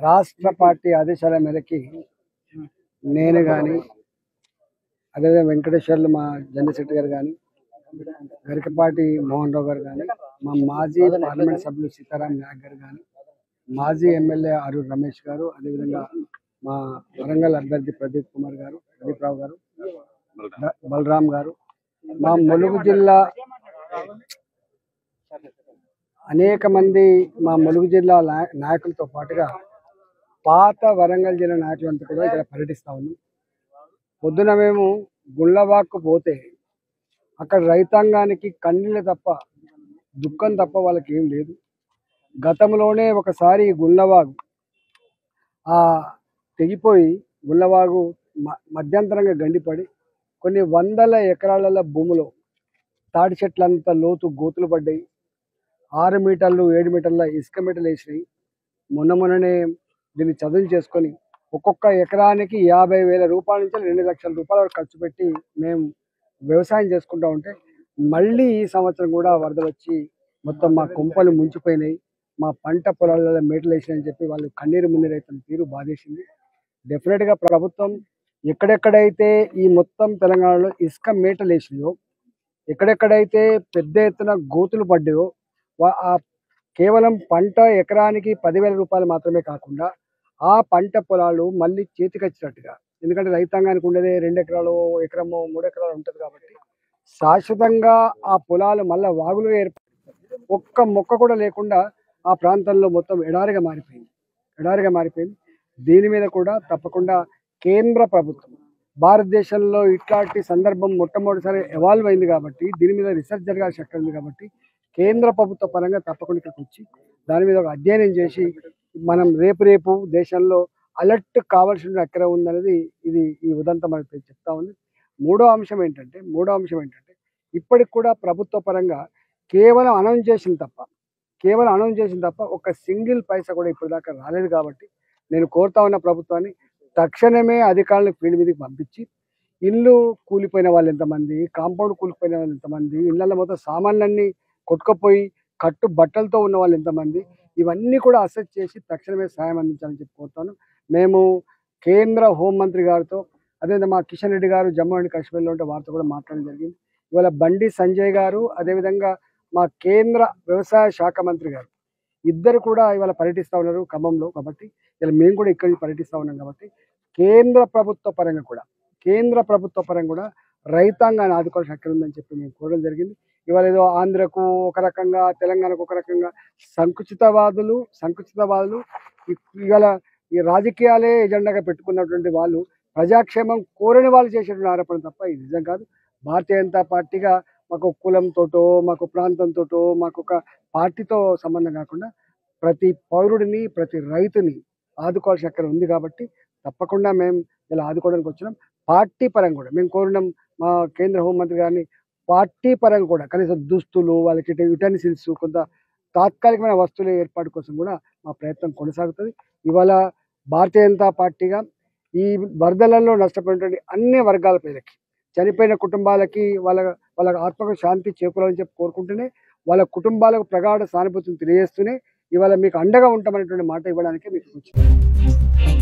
రాష్ట్ర పార్టీ ఆదేశాల మేరకి నేను కానీ అదేవిధంగా వెంకటేశ్వర్లు మా జనరల్ సెక్రటరీ గారు కానీ గరికపాటి మోహన్ రావు గారు కానీ మా మాజీ పార్లమెంట్ సభ్యులు సీతారాం నాయక్ గారు కానీ మాజీ ఎమ్మెల్యే అరూర్ రమేష్ గారు అదేవిధంగా మా వరంగల్ అభ్యర్థి ప్రదీప్ కుమార్ గారు ప్రదీప్ రావు గారు బ- బలరాం గారు మా ములుగు జిల్లా అనేక మంది మా ములుగు జిల్లా నాయ- నాయకులతో పాటుగా పాత వరంగల్ జిల్లా నాయకులంతా కూడా ఇక్కడ పర్యటిస్తా ఉన్నాం పొద్దున మేము గుళ్ళవాకు పోతే అక్కడ రైతాంగానికి కన్నీళ్ళు తప్ప దుఃఖం తప్ప వాళ్ళకి ఏం లేదు గతంలోనే ఒకసారి ఈ గుళ్ళవాగు ఆ తెగిపోయి గుళ్ళవాగు మ- మధ్యంతరంగా గండిపడి కొన్ని వందల ఎకరాల భూమిలో తాడి చెట్లంత లోతు గోతులు పడ్డాయి ఆరు మీటర్లు ఏడు మీటర్ల ఇసుక మీటర్లు వేసినాయి మొన్న మొన్ననే దీన్ని చదువు చేసుకొని ఒక్కొక్క ఎకరానికి యాభై వేల రూపాయల నుంచి రెండు లక్షల రూపాయల వరకు ఖర్చు పెట్టి మేము వ్యవసాయం చేసుకుంటా ఉంటే మళ్ళీ ఈ సంవత్సరం కూడా వరదలు వచ్చి మొత్తం మా కుంపలు ముంచిపోయినాయి మా పంట పొలాలలో మేటలు వేసినాయని చెప్పి వాళ్ళు కన్నీరు మున్నీరు అవుతున్న తీరు బాధేసింది డెఫినెట్గా ప్రభుత్వం ఎక్కడెక్కడైతే ఈ మొత్తం తెలంగాణలో ఇసుక మేటలు వేసినాయో ఎక్కడెక్కడైతే పెద్ద ఎత్తున గోతులు పడ్డాయో వా- ఆ కేవలం పంట ఎకరానికి పదివేల రూపాయలు మాత్రమే కాకుండా ఆ పంట పొలాలు మళ్ళీ చేతికి వచ్చినట్టుగా ఎందుకంటే రైతాంగానికి ఉండేదే రెండు ఎకరాలు ఎకరము మూడు ఎకరాలు ఉంటుంది కాబట్టి శాశ్వతంగా ఆ పొలాలు మళ్ళీ వాగులు ఏర్పడి ఒక్క మొక్క కూడా లేకుండా ఆ ప్రాంతంలో మొత్తం ఎడారిగా మారిపోయింది ఎడారిగా మారిపోయింది దీని మీద కూడా తప్పకుండా కేంద్ర ప్రభుత్వం భారతదేశంలో ఇట్లాంటి సందర్భం మొట్టమొదటిసారి ఎవాల్వ్ అయింది కాబట్టి దీని మీద రీసెర్చ్ జరగాల్సిన అక్కడ ఉంది కాబట్టి కేంద్ర ప్రభుత్వ పరంగా తప్పకుండా ఇక్కడికి వచ్చి దాని మీద ఒక అధ్యయనం చేసి మనం రేపు రేపు దేశంలో అలర్ట్ కావాల్సిన ఎక్కడ ఉందనేది ఇది ఈ ఉదంతం మనకి చెప్తా ఉంది మూడో అంశం ఏంటంటే మూడో అంశం ఏంటంటే ఇప్పటికి కూడా ప్రభుత్వ పరంగా కేవలం అనౌన్స్ చేసింది తప్ప కేవలం అనౌన్స్ చేసింది తప్ప ఒక సింగిల్ పైసా కూడా ఇప్పటిదాకా రాలేదు కాబట్టి నేను కోరుతా ఉన్న ప్రభుత్వాన్ని తక్షణమే అధికారులను ఫీల్డ్ మీదకి పంపించి ఇల్లు కూలిపోయిన వాళ్ళు ఎంతమంది కాంపౌండ్ కూలిపోయిన వాళ్ళు ఎంతమంది ఇళ్ళల్లో మొత్తం సామాన్లన్నీ కొట్టుకుపోయి కట్టు బట్టలతో ఉన్న వాళ్ళు ఎంతమంది ఇవన్నీ కూడా అసెస్ చేసి తక్షణమే సాయం అందించాలని చెప్పి కోరుతాను మేము కేంద్ర హోంమంత్రి గారితో అదేవిధంగా మా కిషన్ రెడ్డి గారు జమ్మూ అండ్ కాశ్మీర్లో ఉంటే వారితో కూడా మాట్లాడడం జరిగింది ఇవాళ బండి సంజయ్ గారు అదేవిధంగా మా కేంద్ర వ్యవసాయ శాఖ మంత్రి గారు ఇద్దరు కూడా ఇవాళ పర్యటిస్తూ ఉన్నారు ఖమ్మంలో కాబట్టి ఇలా మేము కూడా ఇక్కడ పర్యటిస్తూ ఉన్నాం కాబట్టి కేంద్ర ప్రభుత్వ పరంగా కూడా కేంద్ర ప్రభుత్వ పరంగా కూడా రైతాంగాన్ని ఆదుకోవాల్సిన హక్కు ఉందని చెప్పి మేము కోరడం జరిగింది ఇవాళ ఏదో ఆంధ్రకు ఒక రకంగా తెలంగాణకు ఒక రకంగా సంకుచితవాదులు సంకుచితవాదులు ఇ- ఇవాళ ఈ రాజకీయాలే ఎజెండాగా పెట్టుకున్నటువంటి వాళ్ళు ప్రజాక్షేమం కోరని వాళ్ళు చేసేటువంటి ఆరోపణ తప్ప ఇది నిజం కాదు భారతీయ జనతా పార్టీగా మాకు ఒక కులంతోటో మాకు ప్రాంతంతోటో మాకు ఒక పార్టీతో సంబంధం కాకుండా ప్రతి పౌరుడిని ప్రతి రైతుని ఆదుకోవాల్సిన అక్కడ ఉంది కాబట్టి తప్పకుండా మేము ఇలా ఆదుకోవడానికి వచ్చినాం పార్టీ పరంగా కూడా మేము కోరినాం మా కేంద్ర హోంమంత్రి గారిని పార్టీ పరంగా కూడా కనీసం దుస్తులు వాళ్ళకి యుటెన్సిల్స్ కొంత తాత్కాలికమైన వస్తువుల ఏర్పాటు కోసం కూడా మా ప్రయత్నం కొనసాగుతుంది ఇవాళ భారతీయ జనతా పార్టీగా ఈ వరదలలో నష్టపోయినటువంటి అన్ని వర్గాల ప్రజలకి చనిపోయిన కుటుంబాలకి వాళ్ళ వాళ్ళ ఆత్మకు శాంతి చేకూరాలని చెప్పి కోరుకుంటూనే వాళ్ళ కుటుంబాలకు ప్రగాఢ సానుభూతిని తెలియజేస్తూనే ఇవాళ మీకు అండగా ఉంటామనేటువంటి మాట ఇవ్వడానికి మీకు వచ్చింది